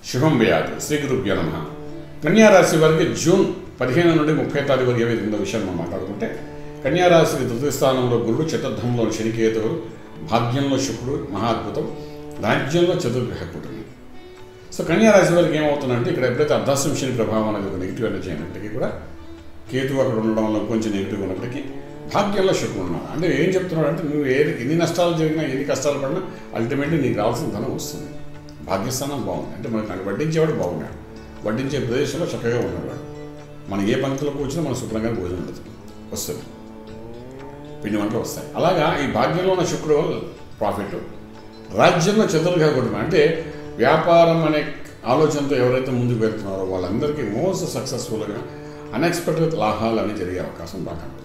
శుభం వ్యాధి శ్రీ గురుభ్యో నమ కన్యారాశి వారికి జూన్ పదిహేను నుండి ముప్పై తారీఖు వరకు ఏవైతే ఉందో విషయాన్ని మనం మాట్లాడుకుంటే కన్యారాశికి తృతీయ స్థానంలో గురుడు చతుర్థంలో శనికేతువులు భాగ్యంలో శుక్రుడు మహాద్భుతం రాజ్యంలో చతుర్గ్రహ కూటమి సో కన్యారాశి వారికి ఏమవుతుందంటే ఇక్కడ ఎప్పుడైతే అర్ధాశ్రం శని ప్రభావం అనేది ఒక నెగిటివ్ ఎనర్జీ అయినప్పటికీ కూడా కేతు అక్కడ ఉండడం వల్ల కొంచెం నెగిటివ్ ఉన్నప్పటికీ భాగ్యంలో శుక్రుడు ఉన్నాడు అంటే ఏం చెప్తున్నాడు అంటే నువ్వు ఏ ఎన్ని నష్టాలు జరిగినా ఎన్ని కష్టాలు పడినా అల్టిమేట్లీ నీకు రావాల్సిన ధనం వస్తుంది భాగ్యస్థానం బాగుంది అంటే మనకు నాకు వడ్డించేవాడు బాగున్నాడు వడ్డించే ప్రదేశంలో చక్కగా ఉన్నవాడు మనం ఏ పంక్తిలో కూర్చున్నా మన శుభ్రంగా భోజనం ఉంటుంది వస్తుంది పిండి వంటలు వస్తాయి అలాగా ఈ భాగ్యంలో ఉన్న శుక్రుడు వల్ల ప్రాఫిట్ రాజ్యంలో చతుర్గా కుటుంబం అంటే వ్యాపారం అనే ఆలోచనతో ఎవరైతే ముందుకు వెళ్తున్నారో వాళ్ళందరికీ మోస్ట్ సక్సెస్ఫుల్గా అన్ఎక్స్పెక్టెడ్ లాభాలు అనేవి జరిగే అవకాసం బాగా ఉంటుంది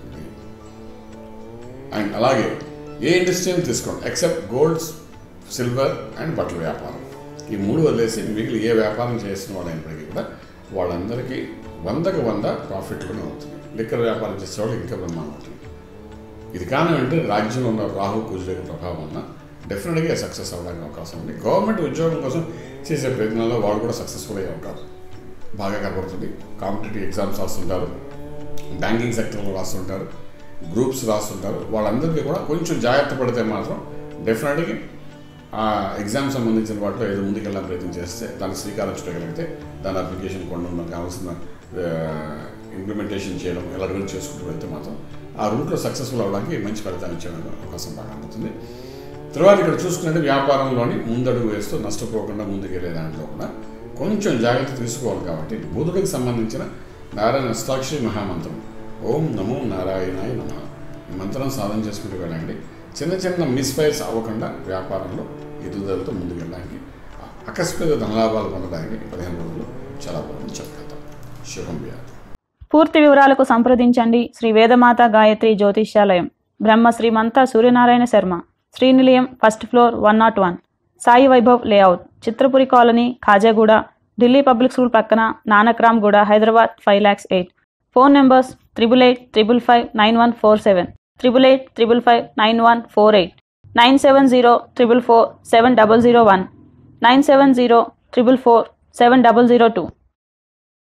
అండ్ అలాగే ఏ ఇండస్ట్రీని తీసుకోండి ఎక్సెప్ట్ గోల్డ్స్ సిల్వర్ అండ్ బట్టల వ్యాపారం ఈ మూడు వదిలేసి మిగిలిన ఏ వ్యాపారం చేసిన వాళ్ళైనప్పటికీ కూడా వాళ్ళందరికీ వందకు వంద ప్రాఫిట్లోనే అవుతుంది లిక్కర్ వ్యాపారం చేసేవాళ్ళు ఇంకా బ్రహ్మాండం ఉంటుంది ఇది కానివ్వంటే రాజ్యంలో ఉన్న రాహు కుజుల యొక్క ప్రభావం వల్ల డెఫినెట్గా సక్సెస్ అవ్వడానికి అవకాశం ఉంది గవర్నమెంట్ ఉద్యోగం కోసం చేసే ప్రయత్నాల్లో వాళ్ళు కూడా సక్సెస్ఫుల్ అయ్యే అవకాశం బాగా కనబడుతుంది కాంపిటేటివ్ ఎగ్జామ్స్ రాస్తుంటారు బ్యాంకింగ్ సెక్టర్లో రాస్తుంటారు గ్రూప్స్ రాస్తుంటారు వాళ్ళందరికీ కూడా కొంచెం జాగ్రత్త పడితే మాత్రం డెఫినెట్గా ఆ ఎగ్జామ్ సంబంధించిన వాటిలో ఏదో ముందుకెళ్ళాలని ప్రయత్నం చేస్తే దాన్ని శ్రీకారం చుట్టగలిగితే దాని అప్లికేషన్ కొండ కావాల్సిన ఇంప్లిమెంటేషన్ చేయడం ఎలా డెవలప్ చేసుకుంటూ వెళ్తే మాత్రం ఆ రూట్లో సక్సెస్ఫుల్ అవ్వడానికి మంచి ఫలితాన్ని ఇచ్చే అవకాశం బాగా ఉంటుంది తర్వాత ఇక్కడ చూసుకుంటే వ్యాపారంలోని ముందడుగు వేస్తూ నష్టపోకుండా ముందుకెళ్ళే దాంట్లో కూడా కొంచెం జాగ్రత్త తీసుకోవాలి కాబట్టి బుధుడికి సంబంధించిన నారాయణ అష్టాక్షరి మహామంత్రం ఓం నమో నారాయణాయ నమ ఈ మంత్రం సాధన చేసుకుంటూ వెళ్ళండి చిన్న చిన్న మిస్ఫైర్స్ అవ్వకుండా వ్యాపారంలో ఎదుగుదలతో ముందుకు వెళ్ళడానికి అకస్మాత్ ధనలాభాలు పొందడానికి పదిహేను రోజులు చాలా బాగుంది చెప్పగలుగుతాం శుభం వ్యాధి పూర్తి వివరాలకు సంప్రదించండి శ్రీ వేదమాత గాయత్రి జ్యోతిష్యాలయం Brahma Srimantha Suryanarayana Sharma Srinilayam first floor one not one Sai Vaibhav layout Chitrapuri colony Khajaguda Delhi public school పక్కన Nanakram Guda Hyderabad five lakhs eight phone numbers triple eight triple five nine one four seven triple eight triple five nine one four eight nine seven zero triple four seven double zero one nine seven zero triple four seven double zero two